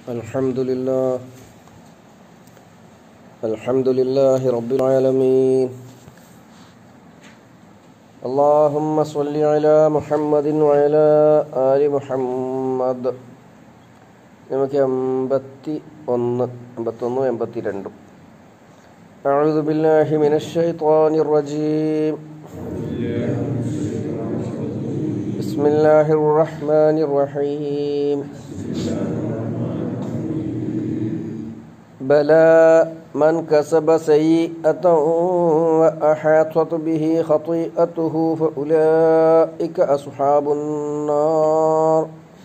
الحمد لله الحمد لله رب العالمين اللهم صل على محمد وعلى آل محمد നമുക്ക് എൺപത്തി ഒന്ന് എൺപത്തൊന്നും എൺപത്തി രണ്ടും أعوذ بالله من الشيطان الرجيم بسم الله الرحمن الرحيم بلى من كسب سيئة وأحاطت به خطيئته فأولئك أصحاب النار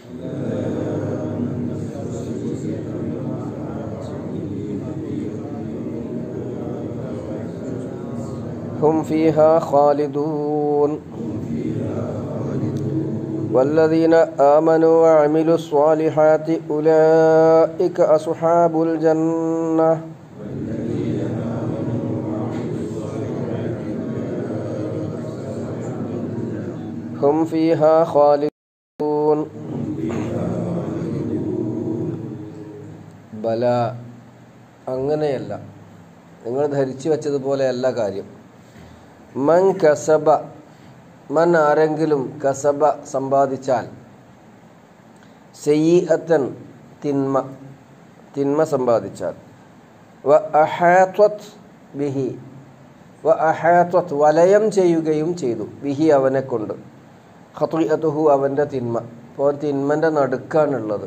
هم فيها خالدون والذين آمنوا وعملوا الصالحات أولئك أصحاب الجنة هم فيها خالدون ബല അങ്ങനെയല്ല നിങ്ങൾ ധരിച്ചു വെച്ചതുപോലെയല്ല കാര്യം മൻ കസബ മൻ ആരെങ്കിലും കസബ സമ്പാദിച്ചാൽ സെയ്യത്തൻ തിന്മ തിന്മ സമ്പാദിച്ചാൽ വ അഹാത്വത് ബിഹി വ അഹാത്വത് വലയം ചെയ്യുകയും ചെയ്തു ബിഹി അവനെ കൊണ്ട് ഖത്തുഹു അവൻ്റെ തിന്മ അപ്പോൾ തിന്മൻ്റെ നടുക്കാണുള്ളത്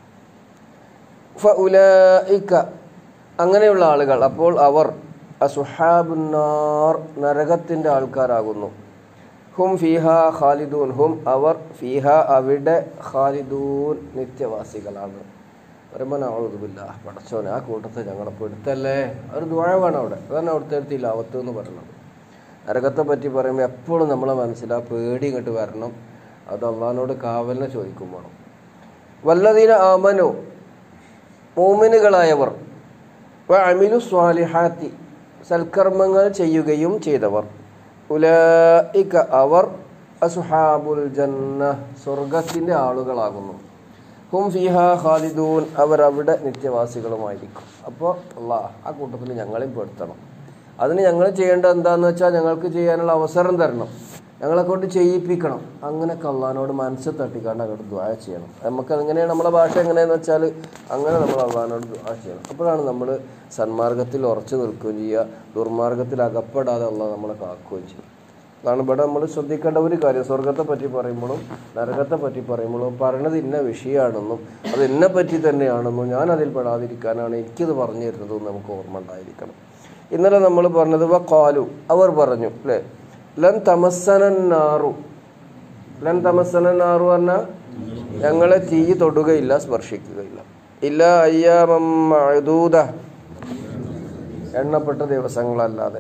ഫ ഉലയിക്ക അങ്ങനെയുള്ള ആളുകൾ അപ്പോൾ അവർ അസുഹാബുന്നാർ നരകത്തിൻ്റെ ആൾക്കാരാകുന്നു ഹും ഫിഹ ഖാലിദൂൻ ഹും അവർ ഫിഹ അവിടെ ഖാലിദൂൻ നിത്യവാസികളാണ് പരമനാവുതുമില്ല പടച്ചോനെ ആ കൂട്ടത്തിൽ ഞങ്ങളെ പെടുത്തല്ലേ ഒരു ദ്വാഴമാണ് അവിടെ അതാണ് അവിടുത്തെ അടുത്ത് ലാവത്ത് എന്ന് പറയുന്നത് നരകത്തെ പറ്റി പറയുമ്പോൾ എപ്പോഴും നമ്മളെ മനസ്സിൽ ആ പേടി ഇങ്ങോട്ട് വരണം അത് അള്ളഹാനോട് കാവലിനെ ചോദിക്കും വേണം വല്ലതീന ആമനോ മോമിനുകളായവർ വ അമിലു സ്വാലിഹാത്തി സൽക്കർമ്മങ്ങൾ ചെയ്യുകയും ചെയ്തവർ ഉലയിക്ക അവർ അസുഹാബുൽ ജന്ന സ്വർഗത്തിൻ്റെ ആളുകളാകുന്നു ഹും ഫിഹ ഖാലിദൂൻ അവർ അവിടെ നിത്യവാസികളുമായിരിക്കും അപ്പോൾ അള്ളാ ആ കൂട്ടത്തിൽ ഞങ്ങളെയും പെടുത്തണം അതിന് ഞങ്ങൾ ചെയ്യേണ്ടത് എന്താണെന്ന് വെച്ചാൽ ഞങ്ങൾക്ക് ചെയ്യാനുള്ള അവസരം തരണം ഞങ്ങളെ കൊണ്ട് ചെയ്യിപ്പിക്കണം അങ്ങനെയൊക്കെ അള്ളഹാനോട് മനസ്സ് തട്ടിക്കാണ്ട് അങ്ങോട്ട് ദ്വായ ചെയ്യണം നമുക്ക് എങ്ങനെയാണ് നമ്മളെ ഭാഷ എങ്ങനെയാണെന്ന് വെച്ചാൽ അങ്ങനെ നമ്മൾ അള്ളഹാനോട് ദ്വാ ചെയ്യണം അപ്പോഴാണ് നമ്മൾ സന്മാർഗത്തിൽ ഉറച്ചു നിൽക്കുകയും ചെയ്യുക ദുർമാർഗത്തിൽ അകപ്പെടാതെ അള്ളാഹ് നമ്മളെ കാക്കുകയും ചെയ്യും അതാണ് ഇവിടെ നമ്മൾ ശ്രദ്ധിക്കേണ്ട ഒരു കാര്യം സ്വർഗത്തെ പറ്റി പറയുമ്പോഴും നരകത്തെ പറ്റി പറയുമ്പോഴും പറയണത് ഇന്ന വിഷയമാണെന്നും അത് എന്നെ പറ്റി തന്നെയാണെന്നും ഞാൻ അതിൽ പെടാതിരിക്കാനാണ് എനിക്കിത് പറഞ്ഞു തരുന്നതെന്ന് നമുക്ക് ഓർമ്മ ഉണ്ടായിരിക്കണം ഇന്നലെ നമ്മൾ പറഞ്ഞത് വ കാലു അവർ പറഞ്ഞു അല്ലേ ലൻ തമസ്സനാറു ലൻ തമസ്സനാറു പറഞ്ഞാൽ ഞങ്ങളെ തീ തൊടുകയില്ല സ്പർശിക്കുകയില്ല ഇല്ല അയ്യാമൂത എണ്ണപ്പെട്ട ദിവസങ്ങളല്ലാതെ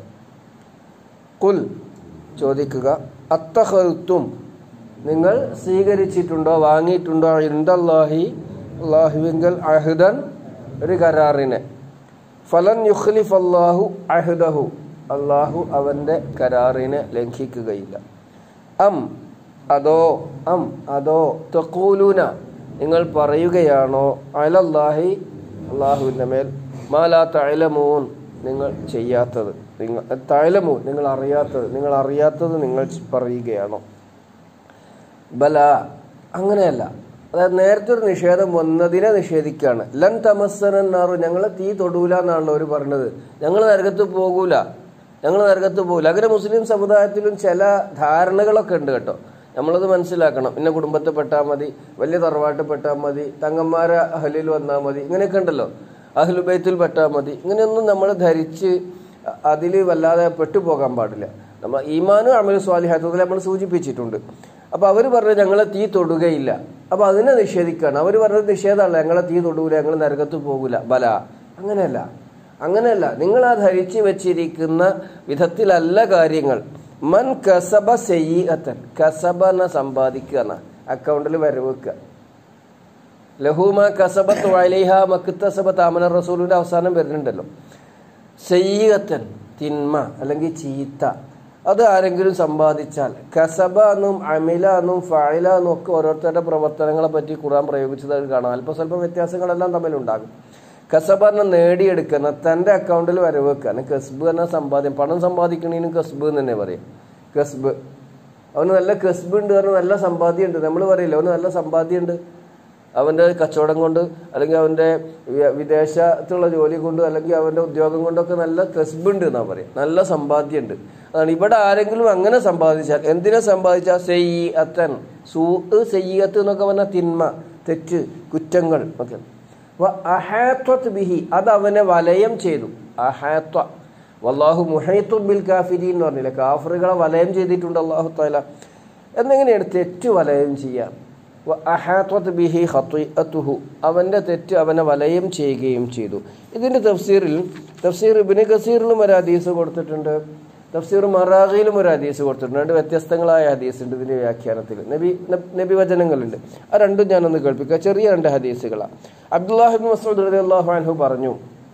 കുൽ ചോദിക്കുക അത്തഹത്തും നിങ്ങൾ സ്വീകരിച്ചിട്ടുണ്ടോ വാങ്ങിയിട്ടുണ്ടോ ഇന്ദല്ലാഹി അള്ളാഹുവിങ്കൽ അഹുദൻ ഒരു കരാറിനെ ഫലൻ യുഖ്ലിഫ് അള്ളാഹു അഹുദഹു അള്ളാഹു അവൻ്റെ കരാറിനെ ലംഘിക്കുകയില്ല അം അതോ അം അതോ തക്കൂലൂന നിങ്ങൾ പറയുകയാണോ അലല്ലാഹി അള്ളാഹുവിൻ്റെ മേൽ മാലാ തഴലമൂൻ നിങ്ങൾ ചെയ്യാത്തത് നിങ്ങൾ തഴലമൂൻ നിങ്ങൾ അറിയാത്തത് നിങ്ങൾ അറിയാത്തത് നിങ്ങൾ പറയുകയാണോ ബല അങ്ങനെയല്ല അതായത് നേരത്തെ ഒരു നിഷേധം വന്നതിനെ നിഷേധിക്കുകയാണ് ലൻ തമസ്സനാറു ഞങ്ങൾ തീ തൊടൂല എന്നാണല്ലോ അവർ പറഞ്ഞത് ഞങ്ങൾ നരകത്ത് പോകൂല ഞങ്ങൾ നരകത്ത് പോകില്ല അങ്ങനെ മുസ്ലിം സമുദായത്തിലും ചില ധാരണകളൊക്കെ ഉണ്ട് കേട്ടോ നമ്മളത് മനസ്സിലാക്കണം ഇന്ന കുടുംബത്തിൽ പെട്ടാൽ മതി വലിയ തറവാട്ടിൽ പെട്ടാൽ മതി തങ്ങന്മാരെ അഹലിൽ വന്നാൽ മതി ഇങ്ങനെയൊക്കെ ഉണ്ടല്ലോ അഹ്ലുബൈത്തിൽ പെട്ടാൽ മതി ഇങ്ങനെയൊന്നും നമ്മൾ ധരിച്ച് അതിൽ വല്ലാതെ പെട്ടുപോകാൻ പാടില്ല നമ്മൾ ഈമാനും അമൽ സ്വാലിഹാത്തതിൽ നമ്മൾ സൂചിപ്പിച്ചിട്ടുണ്ട് അപ്പോൾ അവർ പറഞ്ഞു ഞങ്ങളെ തീ തൊടുകയില്ല അപ്പോൾ അതിനെ നിഷേധിക്കുകയാണ് അവർ പറഞ്ഞത് നിഷേധമല്ല ഞങ്ങളെ തീ തൊടൂല ഞങ്ങൾ നരകത്ത് പോകില്ല ബല അങ്ങനെയല്ല അങ്ങനെയല്ല നിങ്ങൾ ആ ധരിച്ചു വെച്ചിരിക്കുന്ന വിധത്തിലല്ല കാര്യങ്ങൾ മൻ കസബ സെയ്യത്തൻ കസബന സമ്പാദിക്കുക എന്ന അക്കൗണ്ടിൽ വരവെക്കുക ലഹൂമ കസബത്ത് വലൈഹ മക്കുത്തസബ താമന റസൂലിന്റെ അവസാനം വരുന്നുണ്ടല്ലോ സെയ്യത്തൻ തിന്മ അല്ലെങ്കിൽ ചീത്ത അത് ആരെങ്കിലും സമ്പാദിച്ചാൽ കസബ എന്നും അമില എന്നും ഫായില എന്നും ഒക്കെ ഓരോരുത്തരുടെ പ്രവർത്തനങ്ങളെ പറ്റി ഖുറാൻ പ്രയോഗിച്ചത് കാണാം അല്പം സ്വല്പം വ്യത്യാസങ്ങളെല്ലാം തമ്മിലുണ്ടാകും കസബ എന്ന നേടിയെടുക്കുന്ന തൻ്റെ അക്കൗണ്ടിൽ വരവെക്കാൻ കസ്ബ് എന്ന സമ്പാദ്യം പണം സമ്പാദിക്കണേനും കസ്ബ് എന്ന് തന്നെ പറയും കസ്ബ് അവന് നല്ല കസ്ബ് ഉണ്ട് കാരണം നല്ല സമ്പാദ്യം ഉണ്ട് നമ്മൾ പറയില്ല അവന് നല്ല സമ്പാദ്യം ഉണ്ട് അവൻ്റെ കച്ചവടം കൊണ്ട് അല്ലെങ്കിൽ അവൻ്റെ വി- വിദേശത്തുള്ള ജോലി കൊണ്ട് അല്ലെങ്കിൽ അവൻ്റെ ഉദ്യോഗം കൊണ്ടൊക്കെ നല്ല കസ്ബ് ഉണ്ട് എന്നാ പറയും നല്ല സമ്പാദ്യം ഉണ്ട് അതാണ് ഇവിടെ ആരെങ്കിലും അങ്ങനെ സമ്പാദിച്ചാൽ എന്തിനെ സമ്പാദിച്ചാൽ സെയ്യി അത്തൻ സൂ സെയ്യത്ത് എന്നൊക്കെ പറഞ്ഞാൽ തിന്മ തെറ്റ് കുറ്റങ്ങൾ ഒക്കെ വ അഹാത്വത്ത് ബിഹി അത് അവനെ വലയം ചെയ്തു അഹാത്വ വല്ലാഹു മുഹൈത്തു ബിൽ കാഫിരി എന്ന് പറഞ്ഞില്ല കാഫറുകളെ വലയം ചെയ്തിട്ടുണ്ട് അള്ളാഹു താല എന്നെങ്ങനെയാണ് തെറ്റ് വലയം ചെയ്യാം വ അഹാത്വത്ത് ബിഹി ഖത്വഅത്തുഹു അവൻ്റെ തെറ്റ് അവനെ വലയം ചെയ്യുകയും ചെയ്തു ഇതിൻ്റെ തഫ്സീറിൽ തഫ്സീർ ഇബിന് കസീറിലും ഒരു ഹദീസ് കൊടുത്തിട്ടുണ്ട് തഫ്സീർ മറാഖിയിലും ഒരു ഹദീസ് കൊടുത്തിട്ടുണ്ട് രണ്ട് വ്യത്യസ്തങ്ങളായ ഹദീസ് ഉണ്ട് ഇതിന്റെ വ്യാഖ്യാനത്തിൽ നബി നബ്- നബി വചനങ്ങളുണ്ട് ആ രണ്ടും ഞാനൊന്ന് കേൾപ്പിക്കാം ചെറിയ രണ്ട് ഹദീസുകളാണ് അബ്ദുല്ലാഹിബ് മസൂദ് റളിയല്ലാഹു അൻഹു പറഞ്ഞു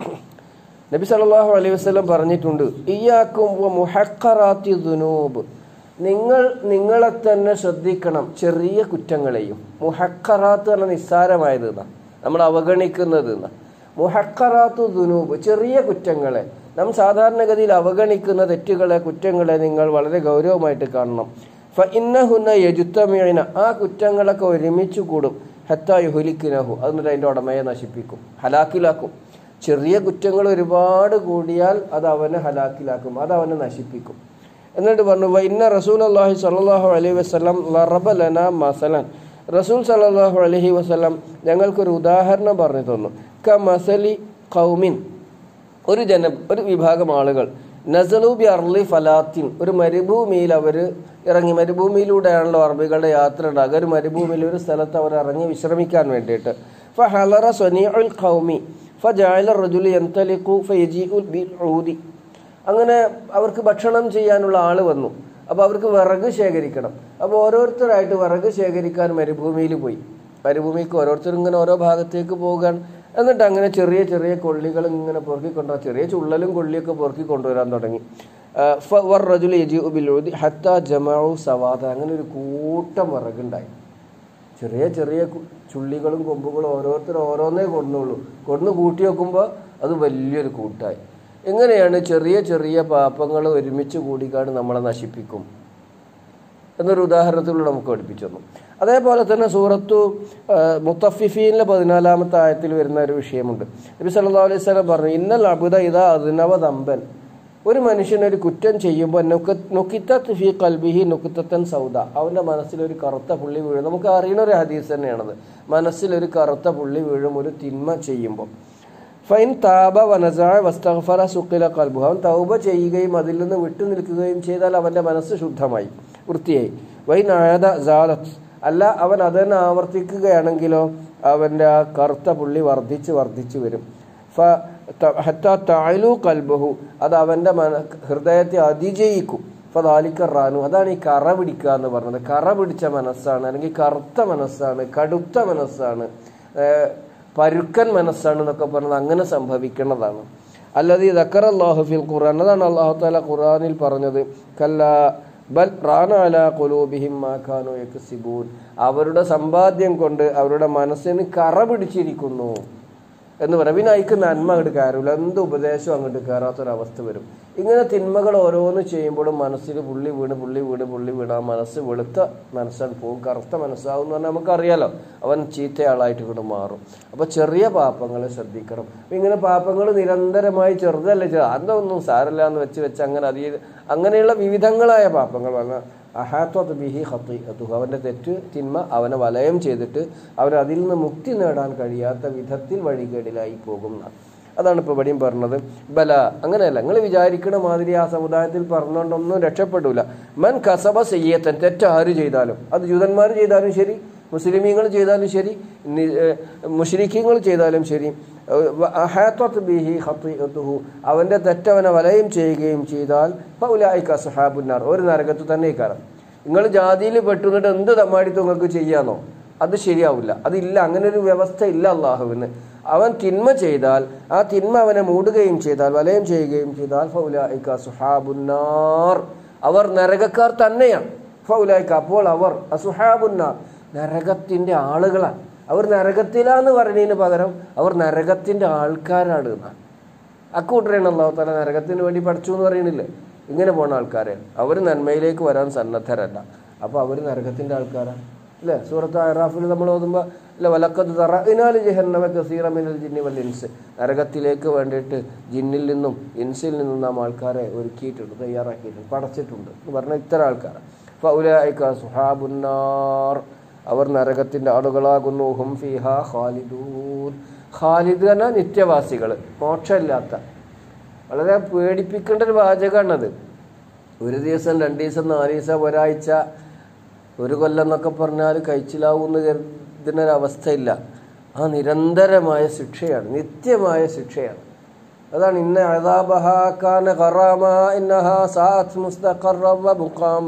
നബി സല്ലല്ലാഹു അലൈഹി വസല്ലം പറഞ്ഞിട്ടുണ്ട് ഇയ്യാക്കും വ മുഹഖറാത്തി ദുനൂബ് നിങ്ങൾ നിങ്ങളെ തന്നെ ശ്രദ്ധിക്കണം ചെറിയ കുറ്റങ്ങളെയും മുഹക്കറാത്ത് പറഞ്ഞ നിസ്സാരമായത് എന്നാ നമ്മൾ അവഗണിക്കുന്നത് എന്നാ മുഹക്കറാത്തു ദുനൂബ് ചെറിയ കുറ്റങ്ങളെ നാം സാധാരണഗതിയിൽ അവഗണിക്കുന്ന തെറ്റുകളെ കുറ്റങ്ങളെ നിങ്ങൾ വളരെ ഗൗരവമായിട്ട് കാണണം ഫ ഇന്നഹുന്ന യജുത്തമീന ആ കുറ്റങ്ങളൊക്കെ ഒരുമിച്ച് കൂടും ഹത്താ യുഹുലിക്കിനഹു എന്നിട്ട് അതിൻ്റെ ഉടമയെ നശിപ്പിക്കും ഹലാക്കിലാക്കും ചെറിയ കുറ്റങ്ങൾ ഒരുപാട് കൂടിയാൽ അത് അവനെ ഹലാക്കിലാക്കും അത് അവനെ നശിപ്പിക്കും എന്നിട്ട് പറഞ്ഞു "വ ഇന്ന റസൂൽ അള്ളാഹി സല്ലാഹു അലൈഹി വസ്ലം ലറബ ലന മസലൻ റസൂൽ സല്ലാഹു അലൈഹി വസ്ലം ഞങ്ങൾക്കൊരു ഉദാഹരണം പറഞ്ഞു തന്നു ക മസലി കൗമിൻ ഒരു ജന ഒരു വിഭാഗം ആളുകൾ നസലൂബി അർലി ഫലാത്തിൻ ഒരു മരുഭൂമിയിൽ അവർ ഇറങ്ങി മരുഭൂമിയിലൂടെയാണല്ലോ അറബികളുടെ യാത്ര ഉണ്ടാകുക ഒരു മരുഭൂമിയിൽ ഒരു സ്ഥലത്ത് അവർ ഇറങ്ങി വിശ്രമിക്കാൻ വേണ്ടിയിട്ട് ഫ ഹലറ സൊനിയുൽ ഖൗമി ഫ ജായല റജുലി എന്തലിഖു ഫയജി ഉൽ ബിൽ ഊദി അങ്ങനെ അവർക്ക് ഭക്ഷണം ചെയ്യാനുള്ള ആള് വന്നു അപ്പോൾ അവർക്ക് വിറക് ശേഖരിക്കണം അപ്പോൾ ഓരോരുത്തരായിട്ട് വിറക് ശേഖരിക്കാൻ മരുഭൂമിയിൽ പോയി മരുഭൂമിക്ക് ഓരോരുത്തരും ഇങ്ങനെ ഓരോ ഭാഗത്തേക്ക് പോകാൻ എന്നിട്ട് അങ്ങനെ ചെറിയ ചെറിയ കൊള്ളികൾ ഇങ്ങനെ പൊറുക്കി കൊണ്ടുവരാൻ ചെറിയ ചുള്ളലും കൊള്ളിയൊക്കെ പൊറുക്കി കൊണ്ടുവരാൻ തുടങ്ങി ആ, ഫ- വർ റജുൽ യജിഉ ബിൽ ഊദി ഹത്താ ജമഉ സവാദ അങ്ങനെ ഒരു കൂട്ടം വിറകുണ്ടായി ചെറിയ ചെറിയ കു- ചുള്ളികളും കൊമ്പുകളും ഓരോരുത്തർ ഓരോന്നേ കൊണ്ടുള്ളൂ കൊണ്ടു കൂട്ടി വെക്കുമ്പോൾ അത് വലിയൊരു കൂട്ടായി എങ്ങനെയാണ് ചെറിയ ചെറിയ പാപങ്ങൾ ഒരുമിച്ച് കൂടിക്കാണ്ട് നമ്മളെ നശിപ്പിക്കും എന്നൊരു ഉദാഹരണത്തിലൂടെ നമുക്ക് പഠിപ്പിച്ചു തന്നു അതേപോലെ തന്നെ സൂറത്തു ആ, മുത്തഫിഫീനിലെ പതിനാലാമത്തെ ആയത്തിൽ വരുന്ന ഒരു വിഷയമുണ്ട് നബി സല്ലല്ലാഹു അലൈഹി വസല്ലം പറഞ്ഞു ഇന്നൽ അബുദ ഇതാ അതിനവ തമ്പൻ ഒരു മനുഷ്യൻ ഒരു കുറ്റം ചെയ്യുമ്പോൾ നൊക്കിത്തത്ത് ഫി കൽബിഹി നൊക്കിത്തത്തൻ സൗദ അവൻ്റെ മനസ്സിലൊരു കറുത്ത പുള്ളി വീഴും നമുക്ക് അറിയുന്ന ഒരു ഹദീസ് തന്നെയാണത് മനസ്സിലൊരു കറുത്ത പുള്ളി വീഴും ഒരു തിന്മ ചെയ്യുമ്പോൾ ഫൈൻ താബ വനസായ വസ്തഫറ സുക്കില കൽബു അവൻ തൗബ ചെയ്യുകയും അതിൽ നിന്ന് വിട്ടു നിൽക്കുകയും ചെയ്താൽ അവൻ്റെ മനസ്സ് ശുദ്ധമായി വൃത്തിയായി വൈൻ ആയത ജാലത്ത് അല്ല അവൻ അതന്നെ ആവർത്തിക്കുകയാണെങ്കിലോ അവൻ്റെ ആ കറുത്ത പുള്ളി വർദ്ധിച്ച് വർദ്ധിച്ചു വരും ഫ ത- ഹത്താ താലു കൽബഹു അത് അവൻ്റെ മന ഹൃദയത്തെ അതിജയിക്കും ഫതാലിക്ക റാനു അതാണ് ഈ കറ പിടിക്കുക എന്ന് പറഞ്ഞത് കറ പിടിച്ച മനസ്സാണ് അല്ലെങ്കിൽ കറുത്ത മനസ്സാണ് കടുത്ത മനസ്സാണ് ഏഹ് പരുക്കൻ മനസ്സാണ് എന്നൊക്കെ പറഞ്ഞത് അങ്ങനെ സംഭവിക്കുന്നതാണ് അല്ലാതെ ഈ ദക്കർ അള്ളാഹു ഫിൽ ഖുർആൻ അതാണ് അള്ളാഹു താല ഖുർആനിൽ പറഞ്ഞത് കല്ല ബൽ റാന അല കൊലൂബിഹിം മാഖാനോ യക്സിബൂൻ അവരുടെ സമ്പാദ്യം കൊണ്ട് അവരുടെ മനസ്സിന് കറ പിടിച്ചിരിക്കുന്നു എന്ന് പറയാം പിന്നെ അതിക്ക് നന്മ അങ്ങോട്ട് കയറില്ല എന്ത് ഉപദേശവും അങ്ങോട്ട് കയറാത്തൊരവസ്ഥ വരും ഇങ്ങനെ തിന്മകൾ ഓരോന്ന് ചെയ്യുമ്പോഴും മനസ്സിൽ പുള്ളി വീണ് പുള്ളി വീണ് പുള്ളി വീണ് ആ മനസ്സ് വെളുത്ത മനസ്സാണ് പോകും കറുത്ത മനസ്സാവും എന്ന് പറഞ്ഞാൽ നമുക്കറിയാലോ അവൻ ചീത്തയാളായിട്ട് കൊണ്ട് മാറും അപ്പോൾ ചെറിയ പാപങ്ങളെ ശ്രദ്ധിക്കണം അപ്പൊ ഇങ്ങനെ പാപങ്ങൾ നിരന്തരമായി ചെറുതല്ല ചെറു അതൊന്നും സാരല്ല എന്ന് വെച്ച് വെച്ച് അങ്ങനെ അധികം അങ്ങനെയുള്ള വിവിധങ്ങളായ പാപങ്ങൾ പറഞ്ഞാൽ അഹാത്വത്ത് ബിഹി ഹത്തി അതുഹു അവൻ്റെ തെറ്റ് തിന്മ അവനെ വലയം ചെയ്തിട്ട് അവൻ അതിൽ നിന്ന് മുക്തി നേടാൻ കഴിയാത്ത വിധത്തിൽ വഴികേടിലായി പോകും എന്നാണ്. അതാണ് ഇപ്പോൾ ഇവിടെയും പറഞ്ഞത് ബല അങ്ങനെയല്ല നിങ്ങൾ വിചാരിക്കണ മാതിരി ആ സമുദായത്തിൽ പറഞ്ഞുകൊണ്ടൊന്നും രക്ഷപ്പെടൂല മൻ കസബ സയ്യത്തൻ തെറ്റ് ആര് ചെയ്താലും അത് ജൂതന്മാർ ചെയ്താലും ശരി മുസ്ലിമീങ്ങൾ ചെയ്താലും ശരി മുഷരിക്കീങ്ങൾ ചെയ്താലും ശരി അഹാത്വത്ത് ബിഹി ഖത്തിഅത്തുഹു അവൻ്റെ തെറ്റവനെ വലയം ചെയ്യുകയും ചെയ്താൽ പൗലായിക്ക സഹാബുന്നാർ ഒരു നരകത്ത് തന്നെ കാരണം നിങ്ങൾ ജാതിയിൽ പെട്ടുന്നിട്ട് എന്ത് തമ്മാടിത്തം നിങ്ങൾക്ക് ചെയ്യാന്നോ അത് ശരിയാവില്ല അതില്ല അങ്ങനെ ഒരു വ്യവസ്ഥ ഇല്ല അള്ളാഹുവിന് അവൻ തിന്മ ചെയ്താൽ ആ തിന്മ അവനെ മൂടുകയും ചെയ്താൽ വലയം ചെയ്യുകയും ചെയ്താൽ ഫൗലായിക്ക സുഹാബുന്നാർ അവർ നരകക്കാർ തന്നെയാണ് ഫൗലായിക്ക അപ്പോൾ അവർ അസുഹാബുന്ന നരകത്തിന്റെ ആളുകളാണ് അവർ നരകത്തിലാന്ന് പറയുന്നതിന് പകരം അവർ നരകത്തിന്റെ ആൾക്കാരാണ് എന്നാണ് അക്കൂട്ടരെയാണ് അള്ളാഹു താല നരകത്തിന് വേണ്ടി പഠിച്ചു എന്ന് പറയുന്നില്ലേ ഇങ്ങനെ പോണ ആൾക്കാരെയാണ് അവർ നന്മയിലേക്ക് വരാൻ സന്നദ്ധരല്ല അപ്പോൾ അവർ നരകത്തിന്റെ ആൾക്കാരാണ് അല്ലേ സൂറത്ത് അറാഫിൽ നമ്മൾ ഓതുമ്പോൾ അല്ല വലക്കത്ത് തറഇനാല് ജഹന്നമ കസീറ മിനൽ ജിന്നി വൽ ഇൻസ് നരകത്തിലേക്ക് വേണ്ടിയിട്ട് ജിന്നിൽ നിന്നും ഇൻസിൽ നിന്നും നാം ആൾക്കാരെ ഒരുക്കിയിട്ടുണ്ട് തയ്യാറാക്കിയിട്ടുണ്ട് പടച്ചിട്ടുണ്ട് എന്ന് പറഞ്ഞ ഇത്തരം ആൾക്കാരാണ് ഫൗലായിക സുഹാബുന്നാർ അവർ നരകത്തിന്റെ ആളുകളാകുന്നു ഹും ഫിഹ ഖാലിദൂൻ ഖാലിദ് എന്ന നിത്യവാസികൾ മോക്ഷമില്ലാത്ത വളരെ പേടിപ്പിക്കേണ്ട ഒരു വാചകമാണത് ഒരു ദിവസം രണ്ട് ദിവസം നാല് ദിവസം ഒരാഴ്ച ഒരു കൊല്ലം എന്നൊക്കെ പറഞ്ഞാൽ കഴിച്ചിലാവൂന്ന് കരുതുന്ന ഒരവസ്ഥയില്ല ആ നിരന്തരമായ ശിക്ഷയാണ് നിത്യമായ ശിക്ഷയാണ് അതാണ് ഇന്ന അഴതാബഹാന ഖറാമ ഇന്നഹ സാത്ത് മുസ്തഖറ വ മുഖാമ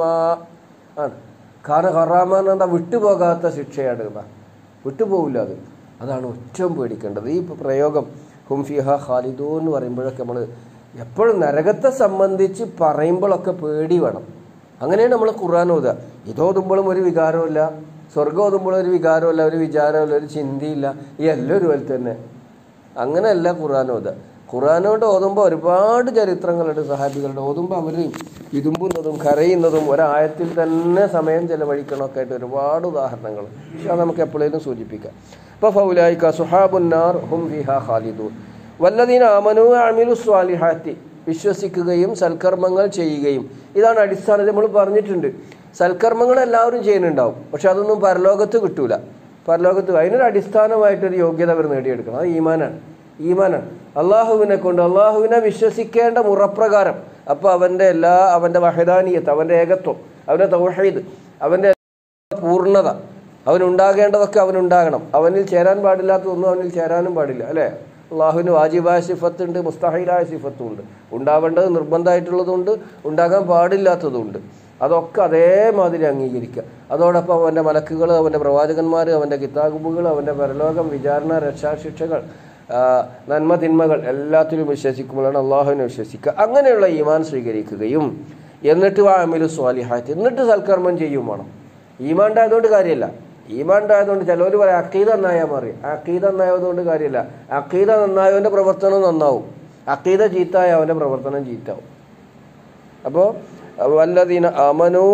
ആണ് ഖാന ഖറാമ എന്ന് പറഞ്ഞാൽ വിട്ടുപോകാത്ത ശിക്ഷയാണ് എന്നാ വിട്ടുപോകില്ല അത് അതാണ് ഏറ്റവും പേടിക്കേണ്ടത് ഈ പ്രയോഗം ഹുംഫിഹ ഖാലിദൂ എന്ന് പറയുമ്പോഴൊക്കെ നമ്മൾ എപ്പോഴും നരകത്തെ സംബന്ധിച്ച് പറയുമ്പോഴൊക്കെ പേടി വേണം അങ്ങനെയാണ് നമ്മൾ ഖുർആൻ ഓതുക ഇതോതുമ്പോഴും ഒരു വികാരമില്ല സ്വർഗം ഓതുമ്പോഴും ഒരു വികാരമില്ല ഒരു വിചാരമില്ല ഒരു ചിന്തയില്ല ഈ എല്ലാം ഒരുപോലെ തന്നെ അങ്ങനെയല്ല ഖുർആൻ ഓതുക ഖുർആനോട് ഓതുമ്പോൾ ഒരുപാട് ചരിത്രങ്ങളുണ്ട് സഹാബികളുടെ ഓതുമ്പോൾ അവർ വിതുമ്പുന്നതും കരയുന്നതും ഒരായത്തിൽ തന്നെ സമയം ചെലവഴിക്കണമൊക്കെ ആയിട്ട് ഒരുപാട് ഉദാഹരണങ്ങൾ പക്ഷെ അത് നമുക്ക് എപ്പോഴേലും സൂചിപ്പിക്കാം അപ്പോൾ ഫൗലായിക്ക സുഹാബുന്നാർ ഹും ഫിഹ ഖാലിദൂൻ വല്ലദീന ആമനു അമിലു സ്വാലിഹാത്തി വിശ്വസിക്കുകയും സൽക്കർമ്മങ്ങൾ ചെയ്യുകയും ഇതാണ് അടിസ്ഥാനം നമ്മൾ പറഞ്ഞിട്ടുണ്ട് സൽക്കർമ്മങ്ങൾ എല്ലാവരും ചെയ്യുന്നുണ്ടാവും പക്ഷെ അതൊന്നും പരലോകത്ത് കിട്ടൂല പരലോകത്ത് അതിനൊരു അടിസ്ഥാനമായിട്ടൊരു യോഗ്യത അവർ നേടിയെടുക്കണം അത് ഈമാനാണ് ഈമാനാണ് അള്ളാഹുവിനെ കൊണ്ട് അള്ളാഹുവിനെ വിശ്വസിക്കേണ്ട മുറപ്രകാരം അപ്പോൾ അവൻ്റെ എല്ലാ അവൻ്റെ വഹദാനീയത്ത് അവൻ്റെ ഏകത്വം അവൻ്റെ തൗഹീദ് അവൻ്റെ പൂർണ്ണത അവനുണ്ടാകേണ്ടതൊക്കെ അവനുണ്ടാകണം അവനിൽ ചേരാൻ പാടില്ലാത്തതൊന്നും അവനിൽ ചേരാനും പാടില്ല അല്ലേ അള്ളാഹുവിന് വാജിബായ സിഫത്തുണ്ട് മുസ്തഹിലായ സിഫത്തും ഉണ്ട് ഉണ്ടാവേണ്ടത് നിർബന്ധമായിട്ടുള്ളതുണ്ട് ഉണ്ടാകാൻ പാടില്ലാത്തതുണ്ട് അതൊക്കെ അതേമാതിരി അംഗീകരിക്കുക അതോടൊപ്പം അവൻ്റെ മലക്കുകൾ അവൻ്റെ പ്രവാചകന്മാർ അവൻ്റെ കിതാബുകൾ അവൻ്റെ പരലോകം വിചാരണ രക്ഷാശിക്ഷകൾ ആ, നന്മ തിന്മകൾ എല്ലാത്തിലും വിശ്വസിക്കുമ്പോഴാണ് അള്ളാഹുവിനെ വിശ്വസിക്കുക അങ്ങനെയുള്ള ഈമാൻ സ്വീകരിക്കുകയും എന്നിട്ട് വാമിലു സ്വാലിഹാത്ത് എന്നിട്ട് സൽക്കർമ്മം ചെയ്യും വേണം ഈമാൻ ഉണ്ടായതുകൊണ്ട് കാര്യമില്ല ഈമാൻ ഉണ്ടായതുകൊണ്ട് ചിലവർ പറയും അക്കീത നന്നായാൽ മതി അക്കീത നന്നായതുകൊണ്ട് കാര്യമില്ല അക്കീത നന്നായവൻ്റെ പ്രവർത്തനം നന്നാവും അക്കീത ചീത്തായ അവൻ്റെ പ്രവർത്തനം ചീത്താവും അപ്പോൾ വല്ലതീന അമനോ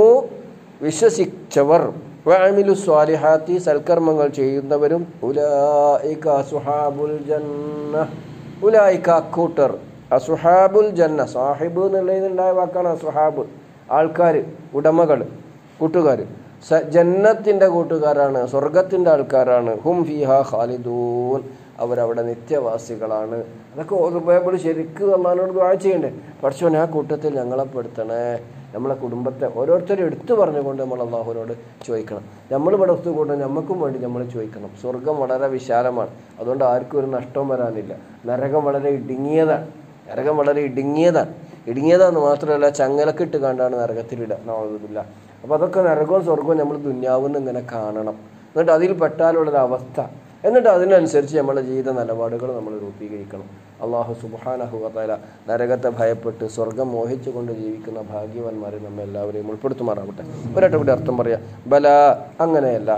വിശ്വസിച്ചവർ വഅമിലു സ്വാലിഹാത്തി സൽക്കർമ്മങ്ങൾ ചെയ്യുന്നവരും ഉലായിക അസുഹാബുൽ ജന്ന ഉലായിക അക്കൂട്ടർ അസുഹാബുൽ ജന്ന സാഹിബ് എന്നുള്ളതിനുണ്ടായ വാക്കാണ് അസുഹാബ് ആൾക്കാർ ഉടമകൾ കൂട്ടുകാർ സ ജന്നത്തിൻ്റെ കൂട്ടുകാരാണ് സ്വർഗത്തിൻ്റെ ആൾക്കാരാണ് ഹും ഫിഹ ഖാലിദൂൻ അവരവിടെ നിത്യവാസികളാണ് അതൊക്കെ ഓതുമ്പോൾ ശരിക്കും അള്ളഹാനോട് ദ്വാ ചെയ്യണ്ടേ പഠിച്ചോനെ ആ കൂട്ടത്തിൽ ഞങ്ങളെ പെടുത്തണേ നമ്മളെ കുടുംബത്തെ ഓരോരുത്തരും എടുത്തു പറഞ്ഞുകൊണ്ട് നമ്മൾ അള്ളാഹുവിനോട് ചോദിക്കണം നമ്മൾ ഇവിടെ ഒത്തുകൂടെ നമുക്കും വേണ്ടി നമ്മൾ ചോദിക്കണം സ്വർഗം വളരെ വിശാലമാണ് അതുകൊണ്ട് ആർക്കും ഒരു നഷ്ടവും വരാനില്ല നരകം വളരെ ഇടുങ്ങിയതാണ് നരകം വളരെ ഇടുങ്ങിയതാണ് ഇടുങ്ങിയതാന്ന് മാത്രമല്ല ചങ്ങലക്കിട്ട് കണ്ടാണ് നരകത്തിലിടുക നോക്കുന്നില്ല അപ്പോൾ അതൊക്കെ നരകവും സ്വർഗവും നമ്മൾ ദുന്യാവുന്ന് ഇങ്ങനെ കാണണം എന്നിട്ട് അതിൽ പെട്ടാലുള്ളൊരു അവസ്ഥ എന്നിട്ട് അതിനനുസരിച്ച് നമ്മുടെ ജീവിത നിലപാടുകൾ നമ്മൾ രൂപീകരിക്കണം അള്ളാഹു സുബാനഹുവല നരകത്തെ ഭയപ്പെട്ട് സ്വർഗം മോഹിച്ചുകൊണ്ട് ജീവിക്കുന്ന ഭാഗ്യവാന്മാരെ നമ്മെ എല്ലാവരെയും ഉൾപ്പെടുത്തുമാറാവട്ടെ ഒരൊറ്റ കൂടി അർത്ഥം പറയാം ബല അങ്ങനെയല്ല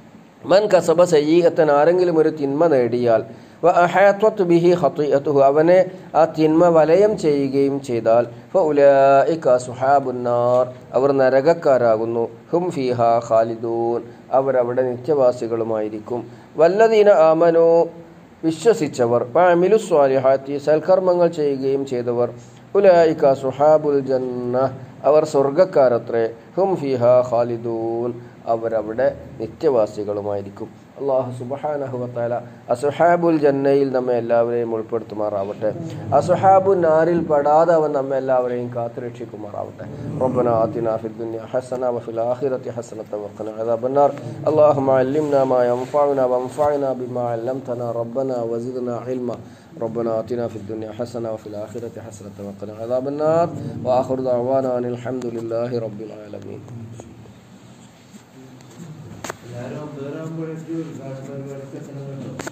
മൻ കസബ സയ്യീകത്തൻ ആരെങ്കിലും ഒരു തിന്മ നേടിയാൽ വ അഹാത്വത്ത് ബിഹി ഖത്തിഅത്തുഹു അവനെ ആ തിന്മ വലയം ചെയ്യുകയും ചെയ്താൽ ഫഉലൈക സുഹാബുന്നാർ അവർ നരകക്കാരാകുന്നു ഹും ഫീഹ ഖാലിദൂൻ അവരവിടെ നിത്യവാസികളുമായിരിക്കും വല്ലദീന ആമനോ വിശ്വസിച്ചവർ അമിലു സ്വാലിഹാത്തി സൽക്കർമ്മങ്ങൾ ചെയ്യുകയും ചെയ്തവർ ഉലായിക സുഹാബുൽ ജന്ന അവർ സ്വർഗക്കാരത്രേ ഹും ഫിഹ ഖാലിദൂൻ അവരവിടെ നിത്യവാസികളുമായിരിക്കും അള്ളാഹു സുബഹാനഹുവത്താല അസുഹാബുൽ ജന്നയിൽ നമ്മെ എല്ലാവരെയും ഉൾപ്പെടുത്തുമാറാവട്ടെ അസുഹാബു നാരിൽ പെടാതെ അവൻ നമ്മെ എല്ലാവരെയും കാത്തുരക്ഷിക്കുമാറാവട്ടെ ربنا آتنا في الدنيا حسنة وفي الآخرة حسنة وقنا عذاب النار اللهم علمنا ما ينفعنا وانفعنا بما علمتنا ربنا وزدنا علما ربنا آتنا في الدنيا حسنة وفي الآخرة حسنة وقنا عذاب النار وآخر دعوانا أن الحمد لله رب العالمين എല്ലാവരും വേറെ ആകുമ്പോഴേക്കും